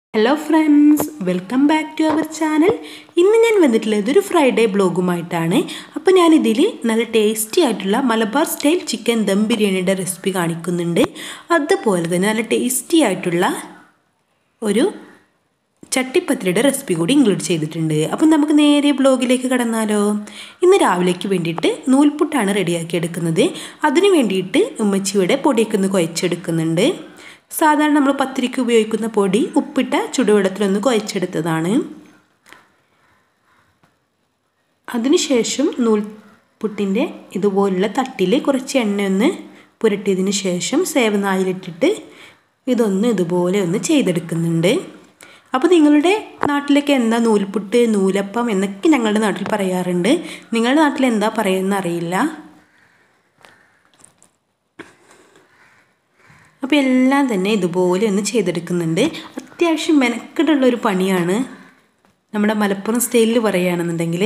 hello friends welcome back to അവർ channel ഇന്ന് ഞാൻ വന്നിട്ടുള്ളത് ഒരു ഫ്രൈഡേ ബ്ലോഗുമായിട്ടാണ് അപ്പോൾ ഞാനിതിൽ നല്ല ടേസ്റ്റി ആയിട്ടുള്ള മലബാർ സ്റ്റൈൽ ചിക്കൻ ദം ബിരിയാണിയുടെ റെസിപ്പി കാണിക്കുന്നുണ്ട് അതുപോലെ തന്നെ നല്ല ടേസ്റ്റി ആയിട്ടുള്ള ഒരു ചട്ടിപ്പത്തിരിയുടെ റെസിപ്പി കൂടി ഇൻക്ലൂഡ് ചെയ്തിട്ടുണ്ട് അപ്പം നമുക്ക് നേരെ ബ്ലോഗിലേക്ക് കടന്നാലോ ഇന്ന് രാവിലേക്ക് വേണ്ടിയിട്ട് നൂൽപുട്ടാണ് റെഡിയാക്കി എടുക്കുന്നത് അതിന് വേണ്ടിയിട്ട് ഉമ്മച്ചിയുടെ പൊടിയൊക്കെ ഒന്ന് കുഴച്ചെടുക്കുന്നുണ്ട് സാധാരണ നമ്മൾ പത്തിരിക്ക് ഉപയോഗിക്കുന്ന പൊടി ഉപ്പിട്ട ചുടുവെള്ളത്തിലൊന്ന് കുഴച്ചെടുത്തതാണ് അതിനുശേഷം നൂൽപുട്ടിൻ്റെ ഇതുപോലുള്ള തട്ടിൽ കുറച്ച് എണ്ണ ഒന്ന് പുരട്ടിയതിന് ശേഷം സേവനായിലിട്ടിട്ട് ഇതൊന്ന് ഇതുപോലെ ഒന്ന് ചെയ്തെടുക്കുന്നുണ്ട് അപ്പോൾ നിങ്ങളുടെ നാട്ടിലൊക്കെ എന്താ നൂൽപുട്ട് നൂലപ്പം എന്നൊക്കെ ഞങ്ങളുടെ നാട്ടിൽ പറയാറുണ്ട് നിങ്ങളുടെ നാട്ടിൽ എന്താ പറയുന്നത് അറിയില്ല അപ്പോൾ എല്ലാം തന്നെ ഇതുപോലെ ഒന്ന് ചെയ്തെടുക്കുന്നുണ്ട് അത്യാവശ്യം മെനക്കെട്ടുള്ളൊരു പണിയാണ് നമ്മുടെ മലപ്പുറം സ്റ്റൈലിൽ പറയുകയാണെന്നുണ്ടെങ്കിൽ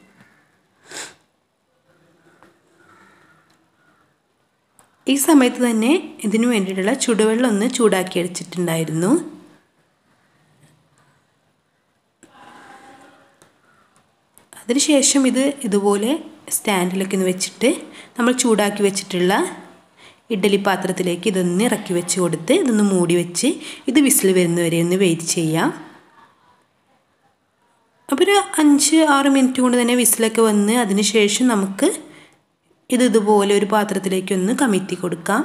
ഈ സമയത്ത് തന്നെ ഇതിനു വേണ്ടിയിട്ടുള്ള ചുടുവെള്ളം ഒന്ന് ചൂടാക്കി അടിച്ചിട്ടുണ്ടായിരുന്നു അതിനുശേഷം ഇത് ഇതുപോലെ സ്റ്റാൻഡിലൊക്കെ ഒന്ന് വെച്ചിട്ട് നമ്മൾ ചൂടാക്കി വെച്ചിട്ടുള്ള ഇഡ്ഡലി പാത്രത്തിലേക്ക് ഇതൊന്ന് ഇറക്കി വെച്ച് കൊടുത്ത് ഇതൊന്ന് മൂടി വെച്ച് ഇത് വിസിൽ വരുന്നവരെ ഒന്ന് വെയിറ്റ് ചെയ്യാം അപ്പോൾ ഒരു അഞ്ച് ആറ് മിനിറ്റ് കൊണ്ട് തന്നെ വിസിലൊക്കെ വന്ന് അതിന് ശേഷം നമുക്ക് ഇത് ഇതുപോലെ ഒരു പാത്രത്തിലേക്ക് ഒന്ന് കമിത്തി കൊടുക്കാം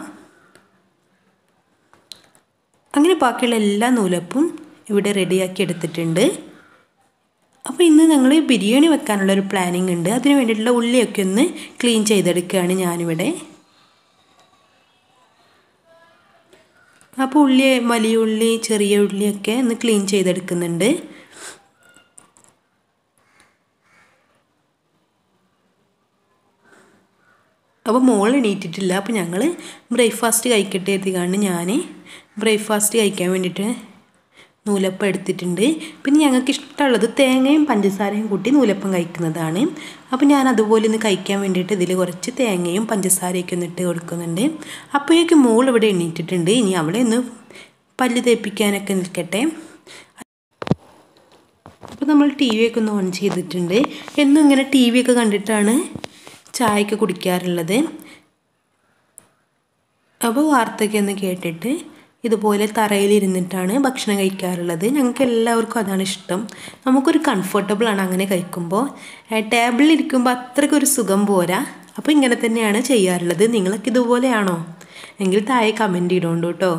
അങ്ങനെ ബാക്കിയുള്ള എല്ലാ നൂലപ്പും ഇവിടെ റെഡിയാക്കി എടുത്തിട്ടുണ്ട് അപ്പോൾ ഇന്ന് ഞങ്ങൾ ബിരിയാണി വെക്കാനുള്ളൊരു പ്ലാനിങ് ഉണ്ട് അതിന് വേണ്ടിയിട്ടുള്ള ഉള്ളിയൊക്കെ ഒന്ന് ക്ലീൻ ചെയ്തെടുക്കുകയാണ് ഞാനിവിടെ അപ്പോൾ ഉള്ളി വലിയ ഉള്ളി ചെറിയ ഉള്ളിയൊക്കെ ഒന്ന് ക്ലീൻ ചെയ്തെടുക്കുന്നുണ്ട് അപ്പോൾ മോൾ എണീറ്റിട്ടില്ല അപ്പോൾ ഞങ്ങൾ ബ്രേക്ക്ഫാസ്റ്റ് കഴിക്കട്ടെ എത്തിക്കാണ്ട് ഞാൻ ബ്രേക്ക്ഫാസ്റ്റ് കഴിക്കാൻ വേണ്ടിയിട്ട് നൂലപ്പം എടുത്തിട്ടുണ്ട് പിന്നെ ഞങ്ങൾക്ക് ഇഷ്ടമുള്ളത് തേങ്ങയും പഞ്ചസാരയും കൂട്ടി നൂലപ്പം കഴിക്കുന്നതാണ് അപ്പോൾ ഞാൻ അതുപോലെ ഒന്ന് കഴിക്കാൻ വേണ്ടിയിട്ട് ഇതിൽ കുറച്ച് തേങ്ങയും പഞ്ചസാരയൊക്കെ ഒന്ന് ഇട്ട് കൊടുക്കുന്നുണ്ട് അപ്പോഴേക്കും മോൾ ഇവിടെ എണീറ്റിട്ടുണ്ട് ഇനി അവളെ ഒന്ന് പല്ല് തേപ്പിക്കാനൊക്കെ നിൽക്കട്ടെ അപ്പോൾ നമ്മൾ ടി വി ഒക്കെ ഒന്ന് ഓൺ ചെയ്തിട്ടുണ്ട് എന്നും ഇങ്ങനെ ടി വി ഒക്കെ കണ്ടിട്ടാണ് ചായയൊക്കെ കുടിക്കാറുള്ളത് അപ്പോൾ വാർത്തയൊക്കെ ഒന്ന് കേട്ടിട്ട് ഇതുപോലെ തറയിലിരുന്നിട്ടാണ് ഭക്ഷണം കഴിക്കാറുള്ളത് ഞങ്ങൾക്ക് എല്ലാവർക്കും അതാണ് ഇഷ്ടം നമുക്കൊരു കംഫർട്ടബിളാണ് അങ്ങനെ കഴിക്കുമ്പോൾ ടേബിളിൽ ഇരിക്കുമ്പോൾ അത്രയ്ക്കൊരു സുഖം പോരാ അപ്പോൾ ഇങ്ങനെ തന്നെയാണ് ചെയ്യാറുള്ളത് നിങ്ങളൊക്കെ ഇതുപോലെയാണോ എങ്കിൽ താഴെ കമൻറ്റ് ഇടുകൊണ്ട് കേട്ടോ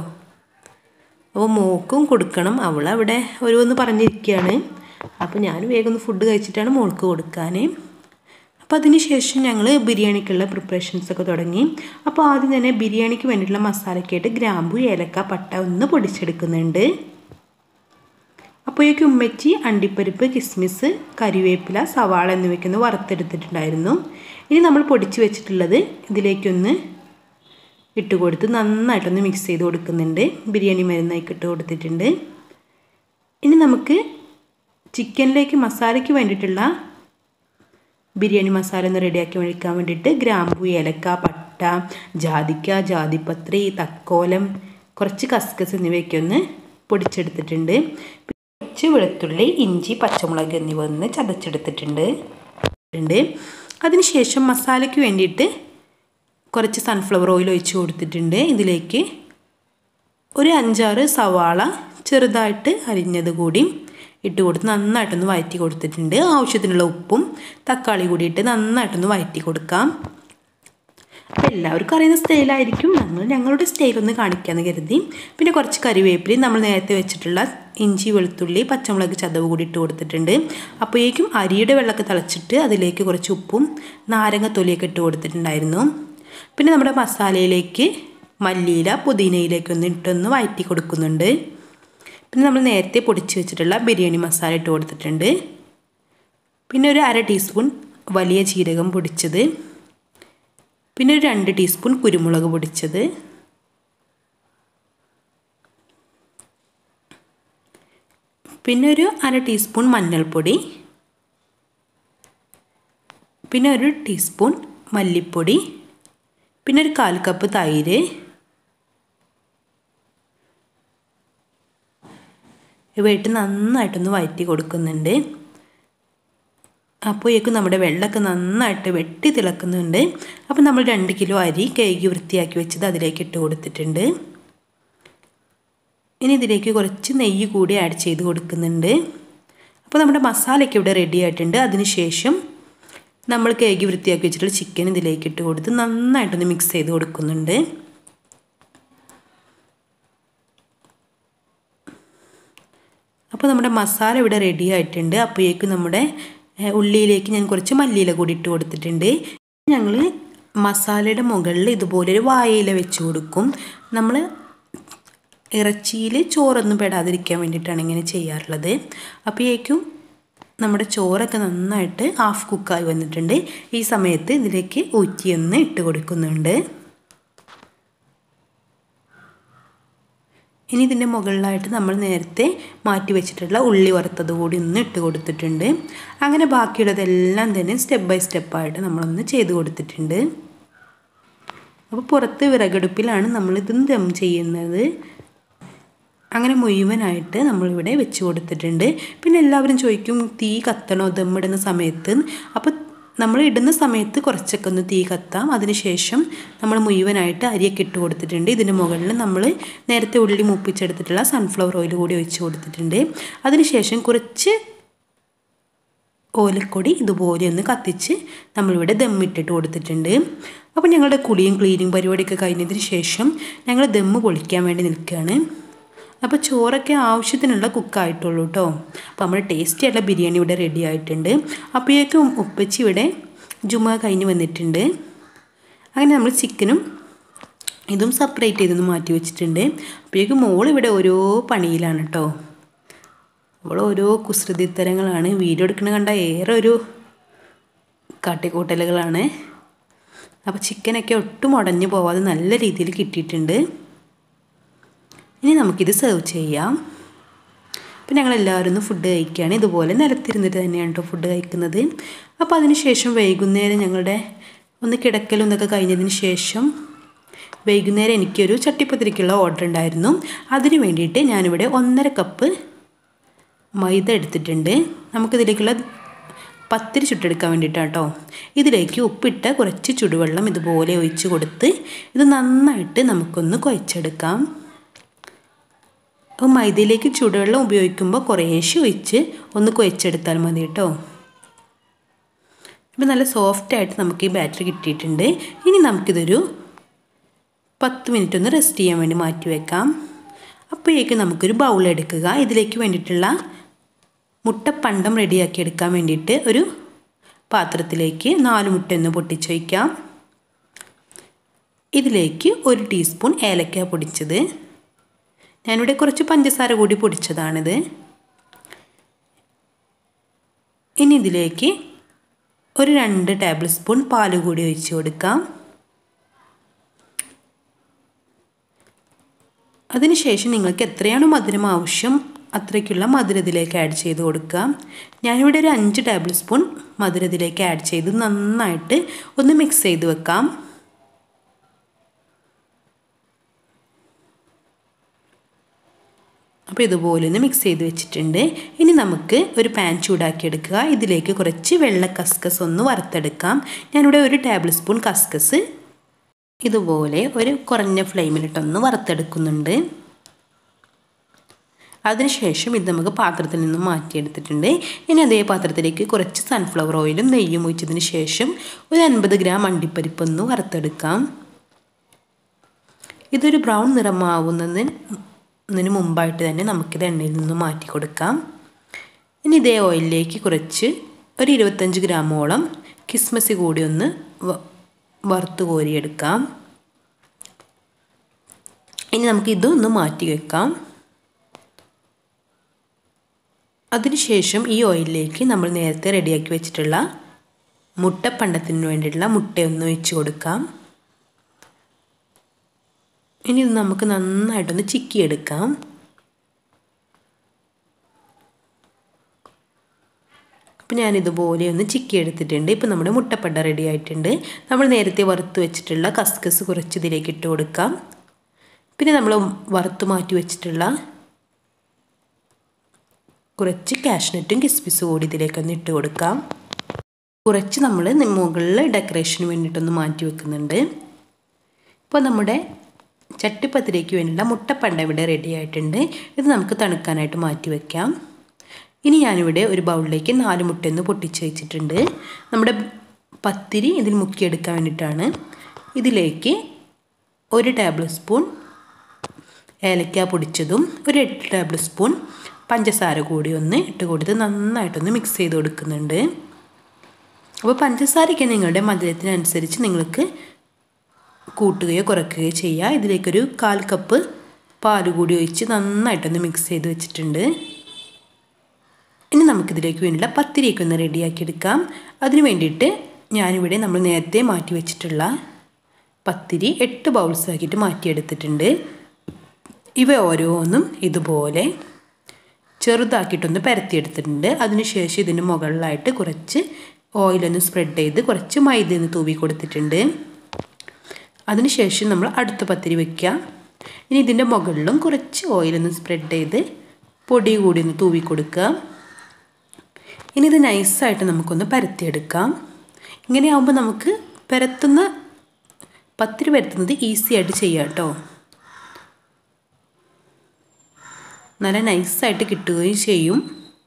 അപ്പോൾ മോക്കും കൊടുക്കണം അവൾ അവിടെ ഓരോന്ന് പറഞ്ഞിരിക്കുകയാണ് അപ്പോൾ ഞാൻ വേഗം ഒന്ന് ഫുഡ് കഴിച്ചിട്ടാണ് മോൾക്ക് കൊടുക്കാൻ അപ്പോൾ അതിന് ശേഷം ഞങ്ങൾ ബിരിയാണിക്കുള്ള പ്രിപ്പറേഷൻസ് ഒക്കെ തുടങ്ങി അപ്പോൾ ആദ്യം തന്നെ ബിരിയാണിക്ക് വേണ്ടിയിട്ടുള്ള മസാലയ്ക്കായിട്ട് ഗ്രാമ്പു ഏലക്ക പട്ട ഒന്ന് പൊടിച്ചെടുക്കുന്നുണ്ട് അപ്പോഴേക്കും ഉമ്മച്ചി അണ്ടിപ്പരിപ്പ് കിസ്മിസ് കരിവേപ്പില സവാള എന്നിവയ്ക്കൊന്ന് വറുത്തെടുത്തിട്ടുണ്ടായിരുന്നു ഇനി നമ്മൾ പൊടിച്ച് വെച്ചിട്ടുള്ളത് ഇതിലേക്കൊന്ന് ഇട്ട് കൊടുത്ത് നന്നായിട്ടൊന്ന് മിക്സ് ചെയ്ത് കൊടുക്കുന്നുണ്ട് ബിരിയാണി മരുന്നായിക്ക് ഇട്ട് കൊടുത്തിട്ടുണ്ട് ഇനി നമുക്ക് ചിക്കനിലേക്ക് മസാലയ്ക്ക് വേണ്ടിയിട്ടുള്ള ബിരിയാണി മസാല ഒന്ന് റെഡിയാക്കി ഒഴിക്കാൻ വേണ്ടിയിട്ട് ഗ്രാമ്പു ഏലക്ക പട്ട ജാതിക്ക ജാതിപത്രി തക്കോലം കുറച്ച് കസ്കസ് എന്നിവയൊക്കെ ഒന്ന് പൊടിച്ചെടുത്തിട്ടുണ്ട് കുറച്ച് വെളുത്തുള്ളി ഇഞ്ചി പച്ചമുളക് എന്നിവ ഒന്ന് ചതച്ചെടുത്തിട്ടുണ്ട് ഉണ്ട് അതിനുശേഷം മസാലയ്ക്ക് വേണ്ടിയിട്ട് കുറച്ച് സൺഫ്ലവർ ഓയിൽ ഒഴിച്ച് കൊടുത്തിട്ടുണ്ട് ഇതിലേക്ക് ഒരു അഞ്ചാറ് സവാള ചെറുതായിട്ട് അരിഞ്ഞത് കൂടി ഇട്ട് കൊടുത്ത് നന്നായിട്ടൊന്ന് വഴറ്റി കൊടുത്തിട്ടുണ്ട് ആവശ്യത്തിനുള്ള ഉപ്പും തക്കാളി കൂടി ഇട്ട് നന്നായിട്ടൊന്ന് വഴറ്റി കൊടുക്കാം അപ്പോൾ എല്ലാവർക്കും അറിയുന്ന സ്റ്റൈലായിരിക്കും ഞങ്ങൾ ഞങ്ങളുടെ സ്റ്റൈലൊന്ന് കാണിക്കാമെന്ന് കരുതി പിന്നെ കുറച്ച് കറിവേപ്പിലയും നമ്മൾ നേരത്തെ വെച്ചിട്ടുള്ള ഇഞ്ചി വെളുത്തുള്ളി പച്ചമുളക് ചതവ് കൂടി ഇട്ട് കൊടുത്തിട്ടുണ്ട് അപ്പോഴേക്കും അരിയുടെ വെള്ളമൊക്കെ തിളച്ചിട്ട് അതിലേക്ക് കുറച്ച് ഉപ്പും നാരങ്ങ തൊലിയൊക്കെ ഇട്ട് കൊടുത്തിട്ടുണ്ടായിരുന്നു പിന്നെ നമ്മുടെ മസാലയിലേക്ക് മല്ലിയില പുതിനയിലേക്കൊന്ന് ഇട്ടൊന്ന് വഴറ്റി കൊടുക്കുന്നുണ്ട് പിന്നെ നമ്മൾ നേരത്തെ പൊടിച്ച് വെച്ചിട്ടുള്ള ബിരിയാണി മസാല ഇട്ട് കൊടുത്തിട്ടുണ്ട് പിന്നെ ഒരു അര ടീസ്പൂൺ വലിയ ജീരകം പൊടിച്ചത് പിന്നെ ഒരു രണ്ട് ടീസ്പൂൺ കുരുമുളക് പൊടിച്ചത് പിന്നെ ഒരു അര ടീസ്പൂൺ മഞ്ഞൾപ്പൊടി പിന്നെ ഒരു ടീസ്പൂൺ മല്ലിപ്പൊടി പിന്നെ ഒരു കാൽ കപ്പ് തൈര് ഇവയിട്ട് നന്നായിട്ടൊന്ന് വഴറ്റി കൊടുക്കുന്നുണ്ട് അപ്പോഴേക്കും നമ്മുടെ വെള്ളമൊക്കെ നന്നായിട്ട് വെട്ടി തിളക്കുന്നുണ്ട് അപ്പോൾ നമ്മൾ രണ്ട് കിലോ അരി കഴുകി വൃത്തിയാക്കി വെച്ചത് അതിലേക്ക് ഇട്ട് കൊടുത്തിട്ടുണ്ട് ഇനി ഇതിലേക്ക് കുറച്ച് നെയ്യ് കൂടി ആഡ് ചെയ്ത് കൊടുക്കുന്നുണ്ട് അപ്പോൾ നമ്മുടെ മസാലയൊക്കെ ഇവിടെ റെഡി ആയിട്ടുണ്ട് അതിനുശേഷം നമ്മൾ കഴുകി വൃത്തിയാക്കി വെച്ചിട്ടുള്ള ചിക്കൻ ഇതിലേക്ക് ഇട്ട് കൊടുത്ത് നന്നായിട്ടൊന്ന് മിക്സ് ചെയ്ത് കൊടുക്കുന്നുണ്ട് അപ്പോൾ നമ്മുടെ മസാല ഇവിടെ റെഡി ആയിട്ടുണ്ട് അപ്പോഴേക്കും നമ്മുടെ ഉള്ളിയിലേക്ക് ഞാൻ കുറച്ച് മല്ലിയില കൂടി ഇട്ട് കൊടുത്തിട്ടുണ്ട് ഞങ്ങൾ മസാലയുടെ മുകളിൽ ഇതുപോലൊരു വായയില വെച്ച് കൊടുക്കും നമ്മൾ ഇറച്ചിയിൽ ചോറൊന്നും പെടാതിരിക്കാൻ വേണ്ടിയിട്ടാണ് ഇങ്ങനെ ചെയ്യാറുള്ളത് അപ്പോഴേക്കും നമ്മുടെ ചോറൊക്കെ നന്നായിട്ട് ഹാഫ് കുക്കായി വന്നിട്ടുണ്ട് ഈ സമയത്ത് ഇതിലേക്ക് ഊറ്റിയൊന്ന് ഇട്ട് കൊടുക്കുന്നുണ്ട് ഇനി ഇതിൻ്റെ മുകളിലായിട്ട് നമ്മൾ നേരത്തെ മാറ്റി വെച്ചിട്ടുള്ള ഉള്ളി വറുത്തത് കൂടി ഒന്ന് ഇട്ട് കൊടുത്തിട്ടുണ്ട് അങ്ങനെ ബാക്കിയുള്ളതെല്ലാം തന്നെ സ്റ്റെപ്പ് ബൈ സ്റ്റെപ്പായിട്ട് നമ്മളൊന്ന് ചെയ്ത് കൊടുത്തിട്ടുണ്ട് അപ്പോൾ പുറത്ത് വിറകടുപ്പിലാണ് നമ്മളിത് ദം ചെയ്യുന്നത് അങ്ങനെ മുഴുവനായിട്ട് നമ്മളിവിടെ വെച്ച് കൊടുത്തിട്ടുണ്ട് പിന്നെ എല്ലാവരും ചോദിക്കും തീ കത്തണോ ദമ്മിടുന്ന സമയത്ത് അപ്പോൾ നമ്മൾ ഇടുന്ന സമയത്ത് കുറച്ചൊക്കെ ഒന്ന് തീ കത്താം അതിനുശേഷം നമ്മൾ മുഴുവനായിട്ട് അരിയൊക്കെ ഇട്ട് കൊടുത്തിട്ടുണ്ട് ഇതിന് മുകളിൽ നമ്മൾ നേരത്തെ ഉള്ളി മൂപ്പിച്ചെടുത്തിട്ടുള്ള സൺഫ്ലവർ ഓയിൽ കൂടി ഒഴിച്ച് കൊടുത്തിട്ടുണ്ട് അതിനുശേഷം കുറച്ച് ഓലക്കൊടി ഇതുപോലെ ഒന്ന് കത്തിച്ച് നമ്മളിവിടെ ദമ്മിട്ടിട്ട് കൊടുത്തിട്ടുണ്ട് അപ്പോൾ ഞങ്ങളുടെ കുളിയും ക്ലീനിങ് പരിപാടിയൊക്കെ കഴിഞ്ഞതിന് ശേഷം ഞങ്ങൾ ദമ്മ് പൊളിക്കാൻ വേണ്ടി നിൽക്കുകയാണ് അപ്പോൾ ചോറൊക്കെ ആവശ്യത്തിനുള്ള കുക്കായിട്ടുള്ളൂ കേട്ടോ അപ്പോൾ നമ്മുടെ ടേസ്റ്റി ആയിട്ടുള്ള ബിരിയാണി ഇവിടെ റെഡി ആയിട്ടുണ്ട് അപ്പോഴേക്കും ഉപ്പച്ചി ഇവിടെ ജുമ കഴിഞ്ഞ് വന്നിട്ടുണ്ട് അങ്ങനെ നമ്മൾ ചിക്കനും ഇതും സെപ്പറേറ്റ് ചെയ്തൊന്ന് മാറ്റി വെച്ചിട്ടുണ്ട് അപ്പോഴേക്കും മോൾ ഇവിടെ ഓരോ പണിയിലാണ് കേട്ടോ അവൾ ഓരോ കുസൃതിത്തരങ്ങളാണ് വീഡിയോ എടുക്കണ കണ്ട ഏറെ ഒരു കാട്ടിക്കൂട്ടലുകളാണ് അപ്പോൾ ചിക്കനൊക്കെ ഒട്ടും ഉടഞ്ഞു പോവാതെ നല്ല രീതിയിൽ കിട്ടിയിട്ടുണ്ട് ഇനി നമുക്കിത് സെർവ് ചെയ്യാം അപ്പോൾ ഞങ്ങൾ എല്ലാവരും ഒന്ന് ഫുഡ് കഴിക്കുകയാണ് ഇതുപോലെ നിലത്തിരുന്നിട്ട് തന്നെയാണ് കേട്ടോ ഫുഡ് കഴിക്കുന്നത് അപ്പോൾ അതിന് ശേഷം വൈകുന്നേരം ഞങ്ങളുടെ ഒന്ന് കിടക്കലും എന്നൊക്കെ കഴിഞ്ഞതിന് ശേഷം വൈകുന്നേരം എനിക്കൊരു ചട്ടിപ്പത്തിരിക്കുള്ള ഓർഡർ ഉണ്ടായിരുന്നു അതിന് വേണ്ടിയിട്ട് ഞാനിവിടെ ഒന്നര കപ്പ് മൈദ എടുത്തിട്ടുണ്ട് നമുക്കിതിലേക്കുള്ള പത്തിരി ചുട്ടെടുക്കാൻ വേണ്ടിയിട്ടാണ് കേട്ടോ ഇതിലേക്ക് ഉപ്പിട്ട കുറച്ച് ചുടുവെള്ളം ഇതുപോലെ ഒഴിച്ച് കൊടുത്ത് ഇത് നന്നായിട്ട് നമുക്കൊന്ന് കുഴച്ചെടുക്കാം അപ്പോൾ മൈദയിലേക്ക് ചുടുവെള്ളം ഉപയോഗിക്കുമ്പോൾ കുറേശ്ശെ ഒഴിച്ച് ഒന്ന് കുഴച്ചെടുത്താൽ മതി കേട്ടോ ഇപ്പോൾ നല്ല സോഫ്റ്റായിട്ട് നമുക്ക് ഈ ബാറ്ററി കിട്ടിയിട്ടുണ്ട് ഇനി നമുക്കിതൊരു പത്ത് മിനിറ്റ് ഒന്ന് റെസ്റ്റ് ചെയ്യാൻ വേണ്ടി മാറ്റി വെക്കാം അപ്പോഴേക്കും നമുക്കൊരു ബൗൾ എടുക്കുക ഇതിലേക്ക് വേണ്ടിയിട്ടുള്ള മുട്ടപ്പണ്ടം റെഡിയാക്കി എടുക്കാൻ വേണ്ടിയിട്ട് ഒരു പാത്രത്തിലേക്ക് നാല് മുട്ട ഒന്ന് പൊട്ടിച്ച് വയ്ക്കാം ഇതിലേക്ക് ഒരു ടീസ്പൂൺ ഏലക്ക പൊടിച്ചത് ഞാനിവിടെ കുറച്ച് പഞ്ചസാര കൂടി പൊടിച്ചതാണിത് ഇനി ഇതിലേക്ക് ഒരു രണ്ട് ടേബിൾ സ്പൂൺ പാൽ കൂടി ഒഴിച്ച് കൊടുക്കാം അതിനുശേഷം നിങ്ങൾക്ക് എത്രയാണ് മധുരം ആവശ്യം അത്രയ്ക്കുള്ള മധുരം ഇതിലേക്ക് ആഡ് ചെയ്ത് കൊടുക്കുക ഞാനിവിടെ ഒരു അഞ്ച് ടേബിൾ സ്പൂൺ മധുരം ഇതിലേക്ക് ആഡ് ചെയ്ത് നന്നായിട്ട് ഒന്ന് മിക്സ് ചെയ്ത് വെക്കാം അപ്പോൾ ഇതുപോലെ ഒന്ന് മിക്സ് ചെയ്ത് വെച്ചിട്ടുണ്ട് ഇനി നമുക്ക് ഒരു പാൻ ചൂടാക്കി എടുക്കുക ഇതിലേക്ക് കുറച്ച് വെള്ള കസ്കസ് ഒന്ന് വറുത്തെടുക്കാം ഞാനിവിടെ ഒരു ടേബിൾ സ്പൂൺ കസ്കസ് ഇതുപോലെ ഒരു കുറഞ്ഞ ഫ്ലെയിമിലിട്ടൊന്ന് വറുത്തെടുക്കുന്നുണ്ട് അതിനുശേഷം ഇത് നമുക്ക് പാത്രത്തിൽ നിന്നും മാറ്റിയെടുത്തിട്ടുണ്ട് ഇനി അതേ പാത്രത്തിലേക്ക് കുറച്ച് സൺഫ്ലവർ ഓയിലും നെയ്യും ഒഴിച്ചതിന് ശേഷം ഒരു അൻപത് ഗ്രാം അണ്ടിപ്പരിപ്പൊന്ന് വറുത്തെടുക്കാം ഇതൊരു ബ്രൗൺ നിറമാവുന്നതിന് മുമ്പായിട്ട് തന്നെ നമുക്കിത് എണ്ണയിൽ നിന്ന് മാറ്റി കൊടുക്കാം ഇനി ഇതേ ഓയിലിലേക്ക് കുറച്ച് ഒരു ഇരുപത്തഞ്ച് ഗ്രാമോളം കിസ്മസ് കൂടി ഒന്ന് വറുത്ത് കോരിയെടുക്കാം ഇനി നമുക്ക് ഇതൊന്ന് മാറ്റി വെക്കാം അതിനുശേഷം ഈ ഓയിലിലേക്ക് നമ്മൾ നേരത്തെ റെഡിയാക്കി വെച്ചിട്ടുള്ള മുട്ടപ്പണ്ടത്തിന് വേണ്ടിയിട്ടുള്ള മുട്ടയൊന്ന് ഒഴിച്ച് കൊടുക്കാം ഇനി ഇത് നമുക്ക് നന്നായിട്ടൊന്ന് ചിക്കിയെടുക്കാം അപ്പോൾ ഞാനിതുപോലെ ഒന്ന് ചിക്കി എടുത്തിട്ടുണ്ട് ഇപ്പോൾ നമ്മുടെ മുട്ടപ്പണ്ട റെഡി ആയിട്ടുണ്ട് നമ്മൾ നേരത്തെ വറുത്ത് വെച്ചിട്ടുള്ള കസ്കസ് കുറച്ച് ഇതിലേക്ക് ഇട്ട് കൊടുക്കാം പിന്നെ നമ്മൾ വറുത്ത് മാറ്റി വെച്ചിട്ടുള്ള കുറച്ച് കാഷ്നട്ടും കിസ്മിസും കൂടി ഇതിലേക്കൊന്ന് ഇട്ട് കൊടുക്കാം കുറച്ച് നമ്മൾ മുകളിൽ ഡെക്കറേഷന് വേണ്ടിയിട്ടൊന്ന് മാറ്റി വെക്കുന്നുണ്ട് ഇപ്പോൾ നമ്മുടെ ചട്ടിപ്പത്തിരിക്ക് വേണ്ടിയുള്ള മുട്ടപ്പണ്ട ഇവിടെ റെഡി ആയിട്ടുണ്ട് ഇത് നമുക്ക് തണുക്കാനായിട്ട് മാറ്റി വെക്കാം ഇനി ഞാനിവിടെ ഒരു ബൗളിലേക്ക് നാല് മുട്ടയൊന്ന് പൊട്ടിച്ച് വെച്ചിട്ടുണ്ട് നമ്മുടെ പത്തിരി ഇതിൽ മുക്കിയെടുക്കാൻ വേണ്ടിയിട്ടാണ് ഇതിലേക്ക് ഒരു ടേബിൾ സ്പൂൺ ഏലക്ക പൊടിച്ചതും ഒരു എട്ട് ടേബിൾ സ്പൂൺ പഞ്ചസാര കൂടി ഒന്ന് ഇട്ട് കൊടുത്ത് നന്നായിട്ടൊന്ന് മിക്സ് ചെയ്ത് കൊടുക്കുന്നുണ്ട് അപ്പോൾ പഞ്ചസാരയ്ക്ക് നിങ്ങളുടെ മധുരത്തിനനുസരിച്ച് നിങ്ങൾക്ക് കൂട്ടുകയോ കുറയ്ക്കുകയോ ചെയ്യുക ഇതിലേക്കൊരു കാൽ കപ്പ് പാൽ കൂടി ഒഴിച്ച് നന്നായിട്ടൊന്ന് മിക്സ് ചെയ്ത് വെച്ചിട്ടുണ്ട് ഇനി നമുക്കിതിലേക്ക് വേണ്ടിയുള്ള പത്തിരിയൊക്കെ ഒന്ന് റെഡിയാക്കി എടുക്കാം അതിന് വേണ്ടിയിട്ട് ഞാനിവിടെ നമ്മൾ നേരത്തെ മാറ്റി വെച്ചിട്ടുള്ള പത്തിരി എട്ട് ബൗൾസ് ആക്കിയിട്ട് മാറ്റിയെടുത്തിട്ടുണ്ട് ഇവ ഓരോന്നും ഇതുപോലെ ചെറുതാക്കിയിട്ടൊന്ന് പരത്തിയെടുത്തിട്ടുണ്ട് അതിനുശേഷം ഇതിന് മുകളിലായിട്ട് കുറച്ച് ഓയിലൊന്ന് സ്പ്രെഡ് ചെയ്ത് കുറച്ച് മൈദ ഒന്ന് തൂവി കൊടുത്തിട്ടുണ്ട് അതിനുശേഷം നമ്മൾ അടുത്ത പത്തിരി വയ്ക്കുക ഇനി ഇതിൻ്റെ മുകളിലും കുറച്ച് ഓയിലൊന്ന് സ്പ്രെഡ് ചെയ്ത് പൊടി കൂടി ഒന്ന് തൂവി കൊടുക്കുക ഇനി ഇത് നൈസായിട്ട് നമുക്കൊന്ന് പരത്തിയെടുക്കാം ഇങ്ങനെയാകുമ്പോൾ നമുക്ക് പരത്തുന്ന പത്തിരി പരത്തുന്നത് ഈസി ആയിട്ട് ചെയ്യാം കേട്ടോ നല്ല നൈസായിട്ട് കിട്ടുകയും ചെയ്യും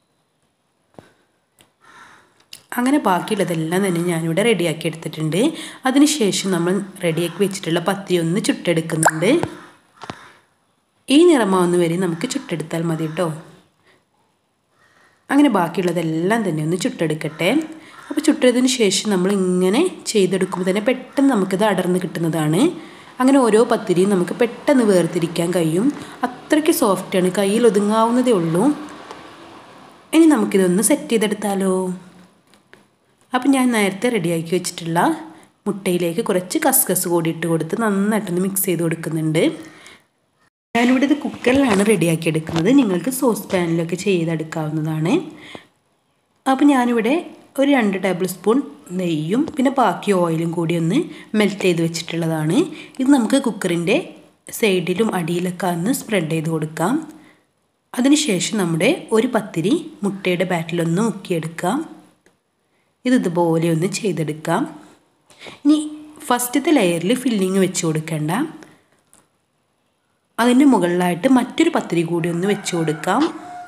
അങ്ങനെ ബാക്കിയുള്ളതെല്ലാം തന്നെ ഞാനിവിടെ റെഡിയാക്കി എടുത്തിട്ടുണ്ട് അതിനുശേഷം നമ്മൾ റെഡിയാക്കി വെച്ചിട്ടുള്ള പത്തിരി ഒന്ന് ചുട്ടെടുക്കുന്നുണ്ട് ഈ നിറമാവുന്ന വരെ നമുക്ക് ചുട്ടെടുത്താൽ മതി കേട്ടോ അങ്ങനെ ബാക്കിയുള്ളതെല്ലാം തന്നെ ഒന്ന് ചുട്ടെടുക്കട്ടെ അപ്പോൾ ചുട്ടതിന് ശേഷം നമ്മൾ ഇങ്ങനെ ചെയ്തെടുക്കുമ്പോൾ തന്നെ പെട്ടെന്ന് നമുക്കിത് അടർന്ന് കിട്ടുന്നതാണ് അങ്ങനെ ഓരോ പത്തിരിയും നമുക്ക് പെട്ടെന്ന് വേർതിരിക്കാൻ കഴിയും അത്രയ്ക്ക് സോഫ്റ്റാണ് കയ്യിൽ ഒതുങ്ങാവുന്നതേ ഉള്ളൂ ഇനി നമുക്കിതൊന്ന് സെറ്റ് ചെയ്തെടുത്താലോ അപ്പം ഞാൻ നേരത്തെ റെഡിയാക്കി വെച്ചിട്ടുള്ള മുട്ടയിലേക്ക് കുറച്ച് കസ്കസ് കൂടി ഇട്ട് കൊടുത്ത് നന്നായിട്ടൊന്ന് മിക്സ് ചെയ്ത് കൊടുക്കുന്നുണ്ട് ഞാനിവിടെ ഇത് കുക്കറിലാണ് റെഡിയാക്കി എടുക്കുന്നത് നിങ്ങൾക്ക് സോസ് പാനിലൊക്കെ ചെയ്തെടുക്കാവുന്നതാണ് അപ്പോൾ ഞാനിവിടെ ഒരു രണ്ട് ടേബിൾ സ്പൂൺ നെയ്യും പിന്നെ ബാക്കി ഓയിലും കൂടി ഒന്ന് മെൽറ്റ് ചെയ്ത് വെച്ചിട്ടുള്ളതാണ് ഇത് നമുക്ക് കുക്കറിൻ്റെ സൈഡിലും അടിയിലൊക്കെ ഒന്ന് സ്പ്രെഡ് ചെയ്ത് കൊടുക്കാം അതിനുശേഷം നമ്മുടെ ഒരു പത്തിരി മുട്ടയുടെ ബാറ്റിലൊന്ന് മുക്കിയെടുക്കാം ഇത് ഇതുപോലെ ഒന്ന് ചെയ്തെടുക്കാം ഇനി ഫസ്റ്റത്തെ ലെയറിൽ ഫില്ലിങ് വെച്ച് കൊടുക്കേണ്ട അതിൻ്റെ മുകളിലായിട്ട് മറ്റൊരു പത്തിരി കൂടി ഒന്ന് വെച്ച് കൊടുക്കാം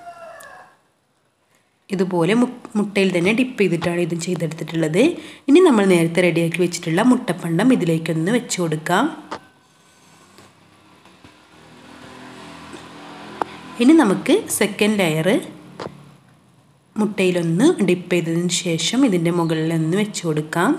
ഇതുപോലെ മുട്ടയിൽ തന്നെ ഡിപ്പ് ചെയ്തിട്ടാണ് ഇതും ചെയ്തെടുത്തിട്ടുള്ളത് ഇനി നമ്മൾ നേരത്തെ റെഡിയാക്കി വെച്ചിട്ടുള്ള മുട്ടപ്പണ്ടം ഇതിലേക്കൊന്ന് വെച്ച് കൊടുക്കാം ഇനി നമുക്ക് സെക്കൻഡ് ലെയർ മുട്ടയിലൊന്ന് ഡിപ്പ് ചെയ്തതിന് ശേഷം ഇതിൻ്റെ മുകളിലൊന്ന് വെച്ച് കൊടുക്കാം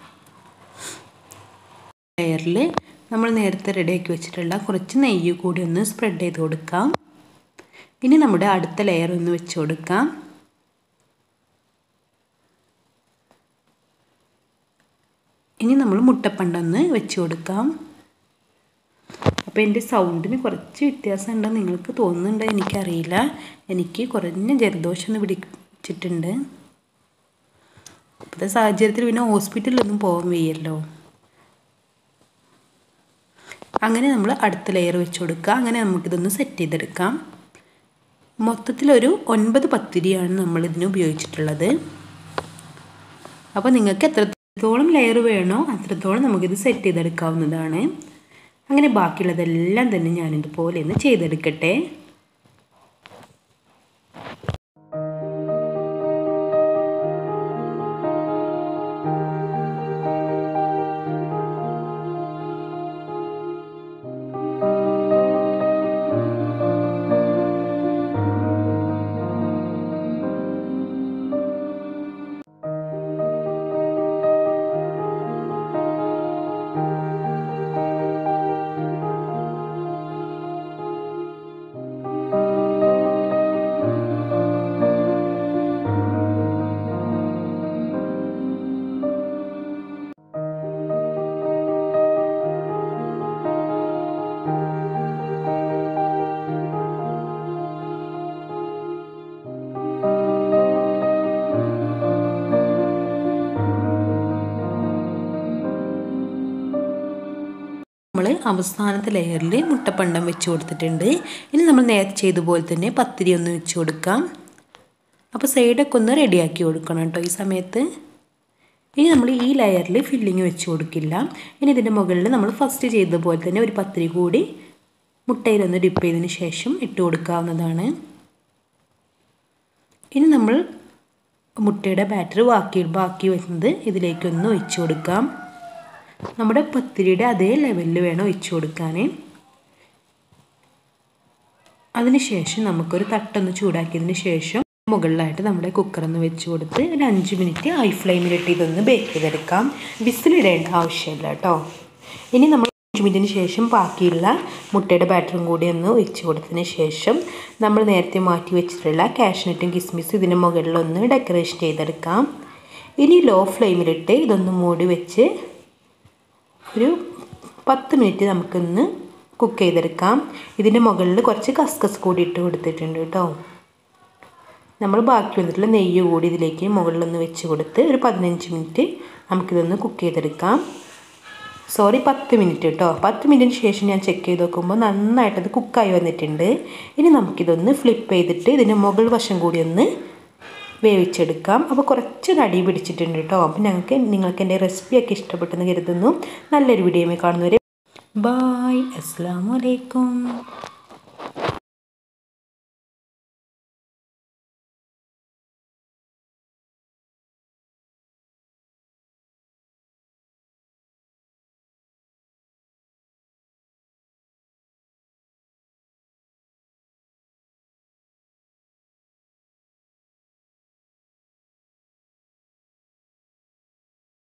ലെയറിൽ നമ്മൾ നേരത്തെ റെഡിയാക്കി വെച്ചിട്ടുള്ള കുറച്ച് നെയ്യ് കൂടി ഒന്ന് സ്പ്രെഡ് ചെയ്ത് കൊടുക്കാം ഇനി നമ്മുടെ അടുത്ത ലെയർ ഒന്ന് വെച്ച് കൊടുക്കാം ഇനി നമ്മൾ മുട്ടപ്പണ്ടൊന്ന് വെച്ച് കൊടുക്കാം അപ്പോൾ എൻ്റെ സൗണ്ടിന് കുറച്ച് വ്യത്യാസം ഉണ്ടെന്ന് നിങ്ങൾക്ക് തോന്നുന്നുണ്ട് എനിക്കറിയില്ല എനിക്ക് കുറഞ്ഞ ജലദോഷം ഒന്ന് പിടിച്ചിട്ടുണ്ട് ഇപ്പോഴത്തെ സാഹചര്യത്തിൽ പിന്നെ ഹോസ്പിറ്റലിലൊന്നും പോകാൻ വയ്യല്ലോ അങ്ങനെ നമ്മൾ അടുത്ത ലെയർ വെച്ച് കൊടുക്കുക അങ്ങനെ നമുക്കിതൊന്ന് സെറ്റ് ചെയ്തെടുക്കാം മൊത്തത്തിലൊരു ഒൻപത് പത്തിരിയാണ് നമ്മൾ ഇതിന് ഉപയോഗിച്ചിട്ടുള്ളത് അപ്പോൾ നിങ്ങൾക്ക് എത്രത്തോളം ലെയർ വേണോ അത്രത്തോളം നമുക്കിത് സെറ്റ് ചെയ്തെടുക്കാവുന്നതാണ് അങ്ങനെ ബാക്കിയുള്ളതെല്ലാം തന്നെ ഞാനിതുപോലെ ഒന്ന് ചെയ്തെടുക്കട്ടെ നമ്മൾ അവസാനത്തെ ലെയറിൽ മുട്ടപ്പണ്ടം വെച്ച് കൊടുത്തിട്ടുണ്ട് ഇനി നമ്മൾ നേരത്തെ ചെയ്ത പോലെ തന്നെ പത്തിരി ഒന്ന് വെച്ച് കൊടുക്കാം അപ്പോൾ സൈഡൊക്കെ ഒന്ന് റെഡിയാക്കി കൊടുക്കണം കേട്ടോ ഈ സമയത്ത് ഇനി നമ്മൾ ഈ ലെയറിൽ ഫില്ലിങ് വെച്ച് കൊടുക്കില്ല ഇനി ഇതിൻ്റെ മുകളിൽ നമ്മൾ ഫസ്റ്റ് ചെയ്ത പോലെ തന്നെ ഒരു പത്തിരി കൂടി മുട്ടയിലൊന്ന് ഡിപ്പ് ചെയ്തതിന് ശേഷം ഇട്ട് കൊടുക്കാവുന്നതാണ് ഇനി നമ്മൾ മുട്ടയുടെ ബാറ്റർ ബാക്കി ബാക്കി വരുന്നത് ഇതിലേക്കൊന്ന് ഒഴിച്ചു കൊടുക്കാം നമ്മുടെ പത്തിരിയുടെ അതേ ലെവലിൽ വേണം ഒഴിച്ചു കൊടുക്കാൻ അതിനുശേഷം നമുക്കൊരു തട്ടൊന്ന് ചൂടാക്കിയതിന് ശേഷം മുകളിലായിട്ട് നമ്മുടെ കുക്കറൊന്ന് വെച്ച് കൊടുത്ത് ഒരു അഞ്ച് മിനിറ്റ് ഹൈ ഫ്ലെയിമിലിട്ട് ഇതൊന്ന് ബേക്ക് ചെയ്തെടുക്കാം വിസിലിടേണ്ട ആവശ്യമില്ല കേട്ടോ ഇനി നമ്മൾ അഞ്ച് മിനിറ്റിന് ശേഷം ബാക്കിയുള്ള മുട്ടയുടെ ബാറ്ററും കൂടി ഒന്ന് ഒഴിച്ച് കൊടുത്തതിന് ശേഷം നമ്മൾ നേരത്തെ മാറ്റി വെച്ചിട്ടുള്ള കാഷ്നട്ടും കിസ്മിസും ഇതിന് മുകളിലൊന്ന് ഡെക്കറേഷൻ ചെയ്തെടുക്കാം ഇനി ലോ ഫ്ലെയിമിലിട്ട് ഇതൊന്ന് മൂടി വെച്ച് ഒരു പത്ത് മിനിറ്റ് നമുക്കൊന്ന് കുക്ക് ചെയ്തെടുക്കാം ഇതിൻ്റെ മുകളിൽ കുറച്ച് കസ്കസ് കൂടി ഇട്ട് കൊടുത്തിട്ടുണ്ട് കേട്ടോ നമ്മൾ ബാക്കി വന്നിട്ടുള്ള നെയ്യ് കൂടി ഇതിലേക്ക് മുകളിലൊന്ന് വെച്ച് കൊടുത്ത് ഒരു പതിനഞ്ച് മിനിറ്റ് നമുക്കിതൊന്ന് കുക്ക് ചെയ്തെടുക്കാം സോറി പത്ത് മിനിറ്റ് കേട്ടോ പത്ത് മിനിറ്റിന് ശേഷം ഞാൻ ചെക്ക് ചെയ്ത് നോക്കുമ്പോൾ നന്നായിട്ടത് കുക്കായി വന്നിട്ടുണ്ട് ഇനി നമുക്കിതൊന്ന് ഫ്ലിപ്പ് ചെയ്തിട്ട് ഇതിൻ്റെ മുകൾ വശം കൂടി ഒന്ന് വേവിച്ചെടുക്കാം അപ്പോൾ കുറച്ച് അടി പിടിച്ചിട്ടുണ്ട് കേട്ടോ അപ്പോൾ ഞങ്ങൾക്ക് നിങ്ങൾക്ക് എൻ്റെ റെസിപ്പിയൊക്കെ ഇഷ്ടപ്പെട്ടെന്ന് കരുതുന്നു നല്ലൊരു വീഡിയോയിൽ കാണുന്നവരെ ബായ് അസ്സാം വലൈക്കും